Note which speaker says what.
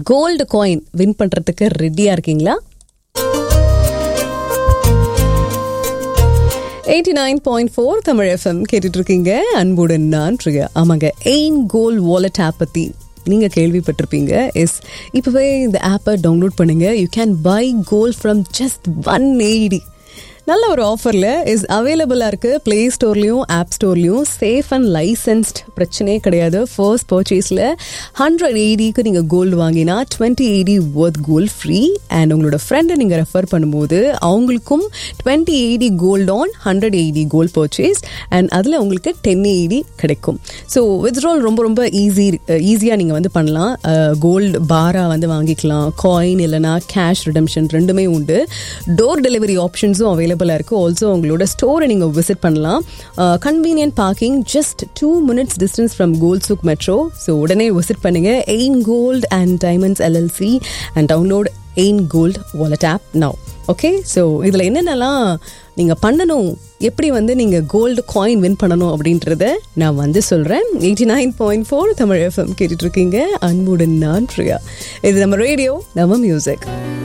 Speaker 1: gold coin win பண்றதுக்கு ரெடியா இருக்கீங்களா eighty nine point four Tamil FM கேட்டுட்டு இருக்கீங்க அன்புடன் நான் பிரியா ஆமாங்க எயின் கோல் வாலெட் ஆப் பற்றி நீங்கள் கேள்விப்பட்டிருப்பீங்க எஸ் இப்போவே இந்த ஆப்பை டவுன்லோட் பண்ணுங்க you can buy gold from just one eighty நல்ல ஒரு ஆஃபரில் இஸ் அவைலபிளாக இருக்குது ப்ளே ஸ்டோர்லேயும் ஆப் ஸ்டோர்லேயும் சேஃப் அண்ட் லைசன்ஸ்ட் பிரச்சனையே கிடையாது ஃபர்ஸ்ட் பர்ச்சேஸில் ஹண்ட்ரட் எயிட்டிக்கு நீங்கள் கோல்டு வாங்கினா twenty eighty worth gold free and உங்களோட ஃப்ரெண்டை நீங்கள் ரெஃபர் பண்ணும்போது அவங்களுக்கும் twenty eighty gold on hundred eighty gold purchase and அதில் உங்களுக்கு டென் எயிட்டி கிடைக்கும் ஸோ வித்ட்ரால் ரொம்ப ரொம்ப ஈஸி ஈஸியாக நீங்கள் வந்து பண்ணலாம் கோல்டு பாராக வந்து வாங்கிக்கலாம் காயின் இல்லைனா கேஷ் ரிடம்ஷன் ரெண்டுமே உண்டு டோர் டெலிவரி ஆப்ஷன்ஸும் அவைலபிளாக இருக்குது ஆல்சோ உங்களோட ஸ்டோரை நீங்கள் விசிட் பண்ணலாம் convenient parking just two minutes distance from gold souk metro so உடனே விசிட் பண்ணுங்கள் Ain gold and diamonds LLC and download Ain gold wallet app now okay so இதில் என்னென்னலாம் நீங்கள் பண்ணணும் எப்படி வந்து நீங்கள் கோல்டு காயின் வின் பண்ணணும் அப்படின்றத நான் வந்து சொல்கிறேன் eighty nine point four Tamil FM கேட்டுட்ருக்கீங்க அன்புடன் நான் பிரியா இது நம்ம ரேடியோ நம்ம மியூசிக்